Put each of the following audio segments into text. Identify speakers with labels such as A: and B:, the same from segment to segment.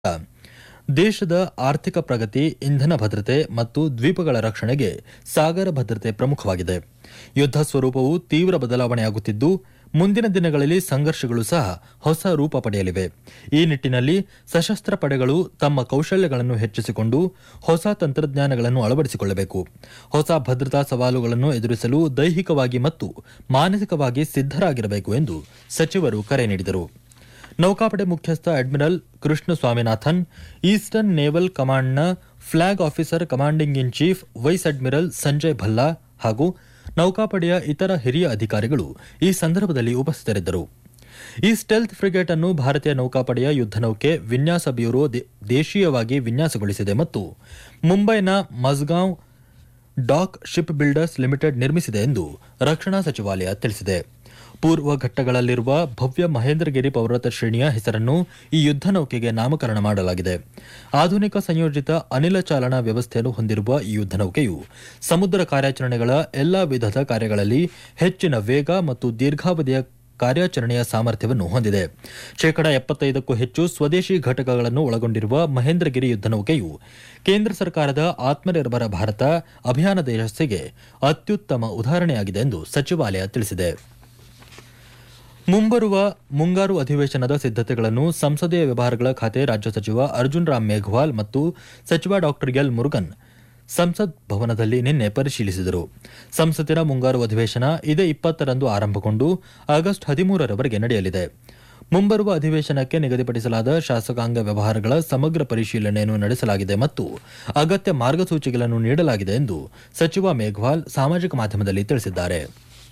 A: ದೇಶದ ಆರ್ಥಿಕ ಪ್ರಗತಿ ಇಂಧನ ಭದ್ರತೆ ಮತ್ತು ದ್ವೀಪಗಳ ರಕ್ಷಣೆಗೆ ಸಾಗರ ಭದ್ರತೆ ಪ್ರಮುಖವಾಗಿದೆ ಯುದ್ಧ ಸ್ವರೂಪವು ತೀವ್ರ ಬದಲಾವಣೆಯಾಗುತ್ತಿದ್ದು ಮುಂದಿನ ದಿನಗಳಲ್ಲಿ ಸಂಘರ್ಷಗಳು ಸಹ ಹೊಸ ರೂಪ ಪಡೆಯಲಿವೆ ಈ ನಿಟ್ಟಿನಲ್ಲಿ ಸಶಸ್ತ್ರ ಪಡೆಗಳು ತಮ್ಮ ಕೌಶಲ್ಯಗಳನ್ನು ಹೆಚ್ಚಿಸಿಕೊಂಡು ಹೊಸ ತಂತ್ರಜ್ಞಾನಗಳನ್ನು ಅಳವಡಿಸಿಕೊಳ್ಳಬೇಕು ಹೊಸ ಭದ್ರತಾ ಸವಾಲುಗಳನ್ನು ಎದುರಿಸಲು ದೈಹಿಕವಾಗಿ ಮತ್ತು ಮಾನಸಿಕವಾಗಿ ಸಿದ್ದರಾಗಿರಬೇಕು ಎಂದು ಸಚಿವರು ಕರೆ ನೀಡಿದರು ನೌಕಾಪಡೆ ಮುಖ್ಯಸ್ಥ admiral Krishna Swaminathan eastern naval ಕಮಾಂಡ್ನ flag officer commanding in chief vice admiral Sanjay Bhalla ಹಾಗೂ ನೌಕಾಪಡೆಯ ಇತರ ಹಿರಿಯ ಅಧಿಕಾರಿಗಳು ಈ ಸಂದರ್ಭದಲ್ಲಿ ಉಪಸ್ಥಿತರಿದ್ದರು ಈ ಸ್ಟೆಲ್ತ್ ಫ್ರಿಗೇಟ್ ಅನ್ನು ಭಾರತೀಯ ನೌಕಾಪಡೆಯ ಯುದ್ಧ ನೌಕೆ ವಿನ್ಯಾಸ ಬ್ಯೂರೋ ದೇ- ದೇಶೀಯವಾಗಿ ವಿನ್ಯಾಸಗೊಳಿಸಿದೆ ಮತ್ತು ಮುಂಬೈನ Mazagon dock ship builders limited ನಿರ್ಮಿಸಿದೆ ಎಂದು ರಕ್ಷಣಾ ಸಚಿವಾಲಯ ತಿಳಿಸಿದೆ ಪೂರ್ವ ಘಟ್ಟಗಳಲ್ಲಿರುವ ಭವ್ಯ ಮಹೇಂದ್ರಗಿರಿ ಪರ್ವತ ಶ್ರೇಣಿಯ ಹೆಸರನ್ನು ಈ ಯುದ್ಧ ನೌಕೆಗೆ ನಾಮಕರಣ ಮಾಡಲಾಗಿದೆ ಆಧುನಿಕ ಸಂಯೋಜಿತ ಅನಿಲ ಚಾಲನಾ ವ್ಯವಸ್ಥೆಯನ್ನು ಹೊಂದಿರುವ ಈ ಯುದ್ಧ ನೌಕೆಯು ಸಮುದ್ರ ಕಾರ್ಯಾಚರಣೆಗಳ ಎಲ್ಲಾ ವಿಧದ ಕಾರ್ಯಗಳಲ್ಲಿ ಹೆಚ್ಚಿನ ವೇಗ ಮತ್ತು ದೀರ್ಘಾವಧಿಯ ಕಾರ್ಯಾಚರಣೆಯ ಸಾಮರ್ಥ್ಯವನ್ನು ಹೊಂದಿದೆ ಶೇಕಡ ಎಪ್ಪತ್ತೈದಕ್ಕೂ ಹೆಚ್ಚು ಸ್ವದೇಶಿ ಘಟಕಗಳನ್ನು ಒಳಗೊಂಡಿರುವ ಮಹೇಂದ್ರಗಿರಿ ಯುದ್ಧ ನೌಕೆಯು ಕೇಂದ್ರ ಸರ್ಕಾರದ ಆತ್ಮನಿರ್ಭರ ಭಾರತ ಅಭಿಯಾನದ ಯಶಸ್ಸಿಗೆ ಅತ್ಯುತ್ತಮ ಉದಾಹರಣೆಯಾಗಿದೆ ಎಂದು ಸಚಿವಾಲಯ ತಿಳಿಸಿದೆ ಮುಂಬರುವ ಮುಂಗಾರು ಅಧಿವೇಶನದ ಸಿದ್ದತೆಗಳನ್ನು ಸಂಸದೀಯ ವ್ಯವಹಾರಗಳ ಖಾತೆ ರಾಜ್ಯ ಸಚಿವ ಅರ್ಜುನ್ ರಾಮ್ ಮೇಘವಾಲ್ ಮತ್ತು ಸಚಿವ ಡಾ ಎಲ್ ಮುರುಗನ್ ಸಂಸತ್ ಭವನದಲ್ಲಿ ನಿನ್ನೆ ಪರಿಶೀಲಿಸಿದರು ಸಂಸತ್ತಿನ ಮುಂಗಾರು ಅಧಿವೇಶನ ಇದೇ ಇಪ್ಪತ್ತರಂದು ಆರಂಭಗೊಂಡು ಆಗಸ್ಟ್ ಹದಿಮೂರರವರೆಗೆ ನಡೆಯಲಿದೆ ಮುಂಬರುವ ಅಧಿವೇಶನಕ್ಕೆ ನಿಗದಿಪಡಿಸಲಾದ ಶಾಸಕಾಂಗ ವ್ಯವಹಾರಗಳ ಸಮಗ್ರ ಪರಿಶೀಲನೆಯನ್ನು ನಡೆಸಲಾಗಿದೆ ಮತ್ತು ಅಗತ್ಯ ಮಾರ್ಗಸೂಚಿಗಳನ್ನು ನೀಡಲಾಗಿದೆ ಎಂದು ಸಚಿವ ಮೇಘವಾಲ್ ಸಾಮಾಜಿಕ ಮಾಧ್ಯಮದಲ್ಲಿ ತಿಳಿಸಿದ್ದಾರೆ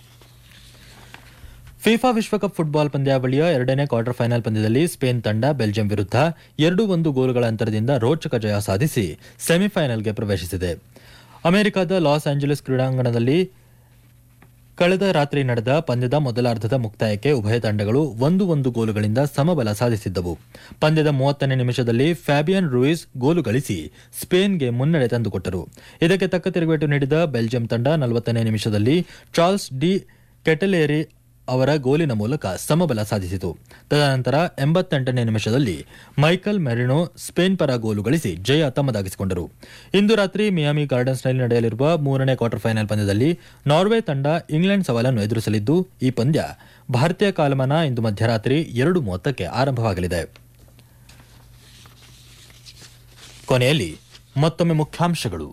A: ಫಿಫಾ ವಿಶ್ವಕಪ್ ಫುಟ್ಬಾಲ್ ಪಂದ್ಯಾವಳಿಯ ಎರಡನೇ ಕ್ವಾರ್ಟರ್ ಫೈನಲ್ ಪಂದ್ಯದಲ್ಲಿ ಸ್ಪೇನ್ ತಂಡ ಬೆಲ್ಜಿಯಂ ವಿರುದ್ಧ ಎರಡು ಒಂದು ಗೋಲುಗಳ ಅಂತರದಿಂದ ರೋಚಕ ಜಯ ಸಾಧಿಸಿ ಸೆಮಿಫೈನಲ್ಗೆ ಪ್ರವೇಶಿಸಿದೆ ಅಮೆರಿಕದ ಲಾಸ್ ಆಂಜಲೀಸ್ ಕ್ರೀಡಾಂಗಣದಲ್ಲಿ ಕಳೆದ ರಾತ್ರಿ ನಡೆದ ಪಂದ್ಯದ ಮೊದಲಾರ್ಧದ ಮುಕ್ತಾಯಕ್ಕೆ ಉಭಯ ತಂಡಗಳು ಒಂದು ಒಂದು ಗೋಲುಗಳಿಂದ ಸಮಬಲ ಸಾಧಿಸಿದ್ದವು ಪಂದ್ಯದ ಮೂವತ್ತನೇ ನಿಮಿಷದಲ್ಲಿ ಫ್ಯಾಬಿಯನ್ ರೂಯಿಸ್ ಗೋಲು ಗಳಿಸಿ ಸ್ಪೇನ್ಗೆ ಮುನ್ನಡೆ ತಂದುಕೊಟ್ಟರು ಇದಕ್ಕೆ ತಕ್ಕ ತಿರುಗೇಟು ನೀಡಿದ ಬೆಲ್ಜಿಯಂ ತಂಡ ನಲವತ್ತನೇ ನಿಮಿಷದಲ್ಲಿ ಚಾರ್ಲ್ಸ್ ಡಿ ಕೆಟಲೇರಿ ಅವರ ಗೋಲಿನ ಮೂಲಕ ಸಮಬಲ ಸಾಧಿಸಿತು ತದನಂತರ ಎಂಬತ್ತೆಂಟನೇ ನಿಮಿಷದಲ್ಲಿ ಮೈಕಲ್ ಮೆರಿನೋ ಸ್ಪೇನ್ ಪರ ಗೋಲು ಗಳಿಸಿ ಜಯ ತಮ್ಮದಾಗಿಸಿಕೊಂಡರು ಇಂದು ರಾತ್ರಿ ಮಿಯಾಮಿ ಗಾರ್ಡನ್ಸ್ನಲ್ಲಿ ನಡೆಯಲಿರುವ ಮೂರನೇ ಕ್ವಾರ್ಟರ್ ಫೈನಲ್ ಪಂದ್ಯದಲ್ಲಿ ನಾರ್ವೆ ತಂಡ ಇಂಗ್ಲೆಂಡ್ ಸವಾಲನ್ನು ಎದುರಿಸಲಿದ್ದು ಈ ಪಂದ್ಯ ಭಾರತೀಯ ಕಾಲಮಾನ ಇಂದು ಮಧ್ಯರಾತ್ರಿ ಎರಡು ಮೂವತ್ತಕ್ಕೆ ಆರಂಭವಾಗಲಿದೆ ಕೊನೆಯಲ್ಲಿ ಮತ್ತೊಮ್ಮೆ ಮುಖ್ಯಾಂಶಗಳು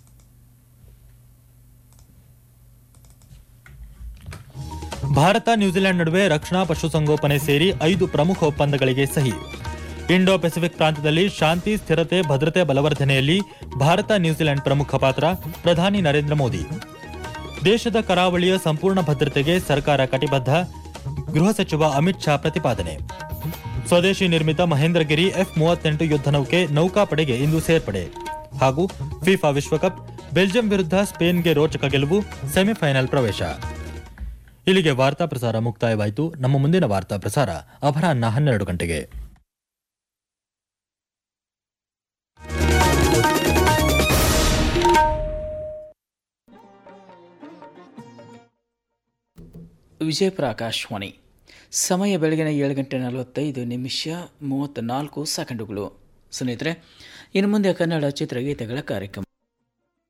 A: ಭಾರತ ನ್ಯೂಜಿಲೆಂಡ್ ನಡುವೆ ರಕ್ಷಣಾ ಪಶುಸಂಗೋಪನೆ ಸೇರಿ ಐದು ಪ್ರಮುಖ ಒಪ್ಪಂದಗಳಿಗೆ ಸಹಿ ಇಂಡೋ ಪೆಸಿಫಿಕ್ ಪ್ರಾಂತ್ಯದಲ್ಲಿ ಶಾಂತಿ ಸ್ಥಿರತೆ ಭದ್ರತೆ ಬಲವರ್ಧನೆಯಲ್ಲಿ ಭಾರತ ನ್ಯೂಜಿಲೆಂಡ್ ಪ್ರಮುಖ ಪಾತ್ರ ಪ್ರಧಾನಿ ನರೇಂದ್ರ ಮೋದಿ ದೇಶದ ಕರಾವಳಿಯ ಸಂಪೂರ್ಣ ಭದ್ರತೆಗೆ ಸರ್ಕಾರ ಕಟಿಬದ್ಧ ಗೃಹ ಸಚಿವ ಅಮಿತ್ ಶಾ ಪ್ರತಿಪಾದನೆ ಸ್ವದೇಶಿ ನಿರ್ಮಿತ ಮಹೇಂದ್ರಗಿರಿ ಎಫ್ ಮೂವತ್ತೆಂಟು ಯುದ್ಧ ನೌಕೆ ನೌಕಾಪಡೆಗೆ ಇಂದು ಸೇರ್ಪಡೆ ಹಾಗೂ ಫಿಫಾ ವಿಶ್ವಕಪ್ ಬೆಲ್ಜಿಯಂ ವಿರುದ್ಧ ಸ್ಪೇನ್ಗೆ ರೋಚಕ ಗೆಲುವು ಸೆಮಿಫೈನಲ್ ಪ್ರವೇಶ ಇಲ್ಲಿಗೆ ವಾರ್ತಾ ಪ್ರಸಾರ ಮುಕ್ತಾಯವಾಯಿತು ನಮ್ಮ ಮುಂದಿನ ವಾರ್ತಾ ಪ್ರಸಾರ ಅಪರಾಹ್ನ ಹನ್ನೆರಡು ಗಂಟೆಗೆ
B: ವಿಜಯಪುರ ಆಕಾಶವಾಣಿ ಸಮಯ ಬೆಳಗಿನ ಏಳು ಗಂಟೆ ನಲವತ್ತೈದು ನಿಮಿಷ ಮೂವತ್ತ ನಾಲ್ಕು ಸೆಕೆಂಡುಗಳು ಸ್ನೇಹಿತರೆ ಇನ್ನು ಮುಂದೆ ಕನ್ನಡ ಚಿತ್ರಗೀತೆಗಳ ಕಾರ್ಯಕ್ರಮ